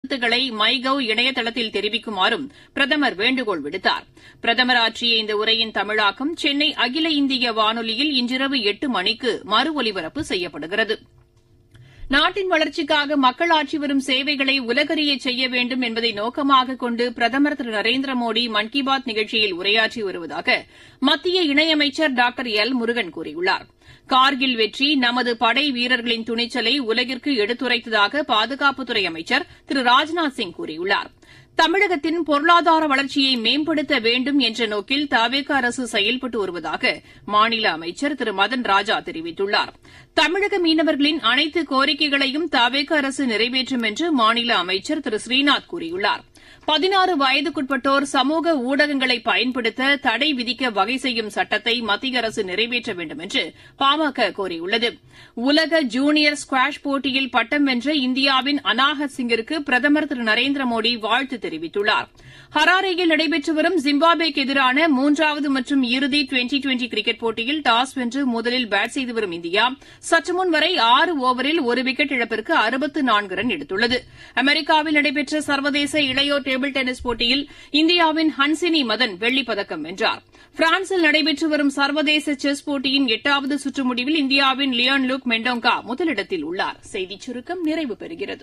கருத்துக்களை மை கவ் இணையதளத்தில் தெரிவிக்குமாறும் பிரதமர் வேண்டுகோள் விடுத்தார் பிரதமர் ஆற்றிய இந்த உரையின் தமிழாக்கம் சென்னை அகில இந்திய வானொலியில் இன்றிரவு எட்டு மணிக்கு மறு ஒலிபரப்பு செய்யப்படுகிறது நாட்டின் வளர்ச்சிக்காக மக்கள் ஆற்றி வரும் சேவைகளை உலகறிய செய்ய வேண்டும் என்பதை நோக்கமாக கொண்டு பிரதமர் திரு நரேந்திர மோடி மன் கி பாத் நிகழ்ச்சியில் உரையாற்றி வருவதாக மத்திய இணையமைச்சர் டாக்டர் எல் முருகன் கூறியுள்ளார் கார்கில் வெற்றி நமது படை வீரர்களின் துணிச்சலை உலகிற்கு எடுத்துரைத்ததாக பாதுகாப்புத்துறை அமைச்சர் திரு ராஜ்நாத் சிங் கூறியுள்ளார் தமிழகத்தின் பொருளாதார வளர்ச்சியை மேம்படுத்த வேண்டும் என்ற நோக்கில் தவேக அரசு செயல்பட்டு வருவதாக மாநில அமைச்சர் திரு மதன் ராஜா தெரிவித்துள்ளார் தமிழக மீனவர்களின் அனைத்து கோரிக்கைகளையும் தவேக அரசு நிறைவேற்றும் என்று மாநில அமைச்சர் திரு ஸ்ரீநாத் கூறியுள்ளார் பதினாறு வயதுக்குட்பட்டோர் சமூக ஊடகங்களை பயன்படுத்த தடை விதிக்க வகை செய்யும் சட்டத்தை மத்திய அரசு நிறைவேற்ற வேண்டும் என்று பாமக கோரியுள்ளது உலக ஜூனியர் ஸ்குவாஷ் போட்டியில் பட்டம் வென்ற இந்தியாவின் அனாஹத் சிங்கிற்கு பிரதமர் திரு நரேந்திர மோடி வாழ்த்து தெரிவித்துள்ளார் ஹராரேயில் நடைபெற்று வரும் ஜிம்பாப்வேக்கு எதிரான மூன்றாவது மற்றும் இறுதி டுவெண்டி டுவெண்டி கிரிக்கெட் போட்டியில் டாஸ் வென்று முதலில் பேட் செய்து வரும் இந்தியா சற்றுமுன் வரை ஆறு ஓவரில் ஒரு விக்கெட் இழப்பிற்கு அறுபத்து நான்கு ரன் எடுத்துள்ளது அமெரிக்காவில் நடைபெற்ற சர்வதேச இளையோர் டேபிள் டென்னிஸ் போட்டியில் இந்தியாவின் ஹன்சினி மதன் வெள்ளிப்பதக்கம் வென்றார் பிரான்சில் நடைபெற்று வரும் சர்வதேச செஸ் போட்டியின் எட்டாவது சுற்று முடிவில் இந்தியாவின் லியான் லுக் மெண்டோங்கா முதலிடத்தில் உள்ளார் செய்திச் சுருக்கம் நிறைவு பெறுகிறது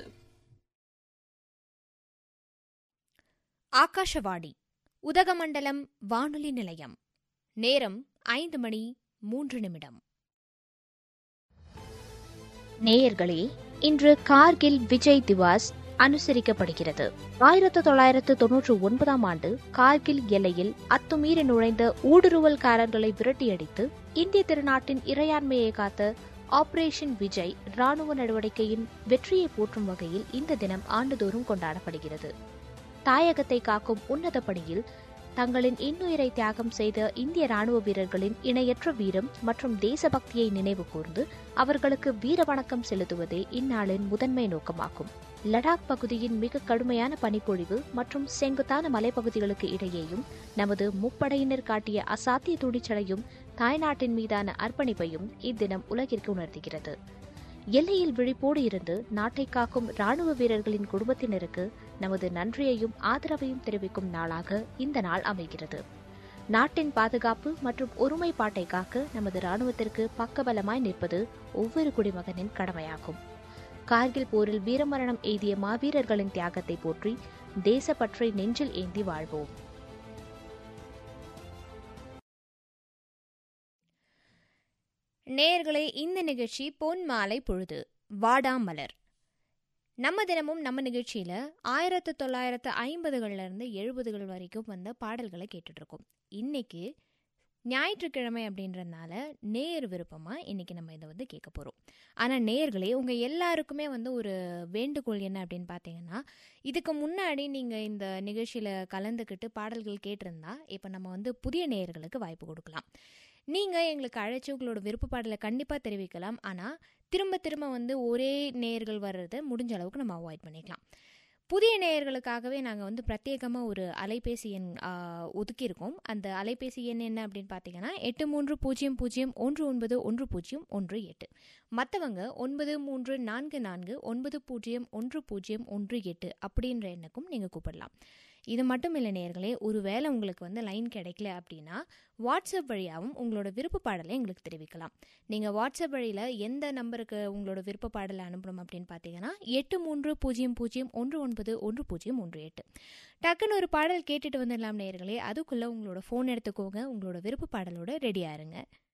ஆகாஷவாணி உதகமண்டலம் வானொலி நிலையம் நேரம் ஐந்து மணி மூன்று நிமிடம் நேயர்களே இன்று கார்கில் விஜய் திவாஸ் அனுசரிக்கப்படுகிறது ஆயிரத்து தொள்ளாயிரத்து தொன்னூற்று ஒன்பதாம் ஆண்டு கார்கில் எல்லையில் அத்துமீறி நுழைந்த ஊடுருவல்காரர்களை விரட்டியடித்து இந்திய திருநாட்டின் இறையாண்மையை காத்த ஆபரேஷன் விஜய் ராணுவ நடவடிக்கையின் வெற்றியை போற்றும் வகையில் இந்த தினம் ஆண்டுதோறும் கொண்டாடப்படுகிறது தாயகத்தை காக்கும் உன்னத பணியில் தங்களின் இன்னுயிரை தியாகம் செய்த இந்திய ராணுவ வீரர்களின் இணையற்ற வீரம் மற்றும் தேசபக்தியை நினைவு கூர்ந்து அவர்களுக்கு வீர வணக்கம் செலுத்துவதே இந்நாளின் முதன்மை நோக்கமாகும் லடாக் பகுதியின் மிக கடுமையான பனிப்பொழிவு மற்றும் செங்குத்தான மலைப்பகுதிகளுக்கு இடையேயும் நமது முப்படையினர் காட்டிய அசாத்திய துணிச்சலையும் தாய்நாட்டின் மீதான அர்ப்பணிப்பையும் இத்தினம் உலகிற்கு உணர்த்துகிறது எல்லையில் விழிப்போடு இருந்து நாட்டை காக்கும் ராணுவ வீரர்களின் குடும்பத்தினருக்கு நமது நன்றியையும் ஆதரவையும் தெரிவிக்கும் நாளாக இந்த நாள் அமைகிறது நாட்டின் பாதுகாப்பு மற்றும் ஒருமைப்பாட்டை காக்க நமது ராணுவத்திற்கு பக்கபலமாய் நிற்பது ஒவ்வொரு குடிமகனின் கடமையாகும் கார்கில் போரில் வீரமரணம் எய்திய மாவீரர்களின் தியாகத்தை போற்றி தேசப்பற்றை நெஞ்சில் ஏந்தி வாழ்வோம் நேயர்களே இந்த நிகழ்ச்சி பொன் மாலை பொழுது வாடாமலர் நம்ம தினமும் நம்ம நிகழ்ச்சியில் ஆயிரத்து தொள்ளாயிரத்து ஐம்பதுகள்லேருந்து எழுபதுகள் வரைக்கும் வந்த பாடல்களை கேட்டுட்ருக்கோம் இன்னைக்கு ஞாயிற்றுக்கிழமை அப்படின்றதுனால நேர் விருப்பமாக இன்றைக்கி நம்ம இதை வந்து கேட்க போகிறோம் ஆனால் நேயர்களே உங்கள் எல்லாருக்குமே வந்து ஒரு வேண்டுகோள் என்ன அப்படின்னு பார்த்தீங்கன்னா இதுக்கு முன்னாடி நீங்கள் இந்த நிகழ்ச்சியில் கலந்துக்கிட்டு பாடல்கள் கேட்டிருந்தா இப்போ நம்ம வந்து புதிய நேயர்களுக்கு வாய்ப்பு கொடுக்கலாம் நீங்கள் எங்களுக்கு அழைச்சி உங்களோட விருப்ப பாடலை கண்டிப்பாக தெரிவிக்கலாம் ஆனால் திரும்ப திரும்ப வந்து ஒரே நேயர்கள் வர்றதை முடிஞ்ச அளவுக்கு நம்ம அவாய்ட் பண்ணிக்கலாம் புதிய நேயர்களுக்காகவே நாங்கள் வந்து பிரத்யேகமாக ஒரு அலைபேசி எண் ஒதுக்கியிருக்கோம் அந்த அலைபேசி எண் என்ன அப்படின்னு பார்த்தீங்கன்னா எட்டு மூன்று பூஜ்ஜியம் பூஜ்ஜியம் ஒன்று ஒன்பது ஒன்று பூஜ்ஜியம் ஒன்று எட்டு மற்றவங்க ஒன்பது மூன்று நான்கு நான்கு ஒன்பது பூஜ்ஜியம் ஒன்று பூஜ்ஜியம் ஒன்று எட்டு அப்படின்ற எண்ணுக்கும் நீங்கள் கூப்பிடலாம் இது மட்டும் இல்லை நேர்களே ஒருவேளை உங்களுக்கு வந்து லைன் கிடைக்கல அப்படின்னா வாட்ஸ்அப் வழியாகவும் உங்களோட விருப்ப பாடலை எங்களுக்கு தெரிவிக்கலாம் நீங்கள் வாட்ஸ்அப் வழியில் எந்த நம்பருக்கு உங்களோட விருப்ப பாடலை அனுப்பணும் அப்படின்னு பார்த்தீங்கன்னா எட்டு மூன்று பூஜ்ஜியம் பூஜ்ஜியம் ஒன்று ஒன்பது ஒன்று பூஜ்ஜியம் ஒன்று எட்டு டக்குன்னு ஒரு பாடல் கேட்டுட்டு வந்துடலாம் நேர்களே அதுக்குள்ளே உங்களோட ஃபோன் எடுத்துக்கோங்க உங்களோட விருப்ப பாடலோட ரெடியாக இருங்க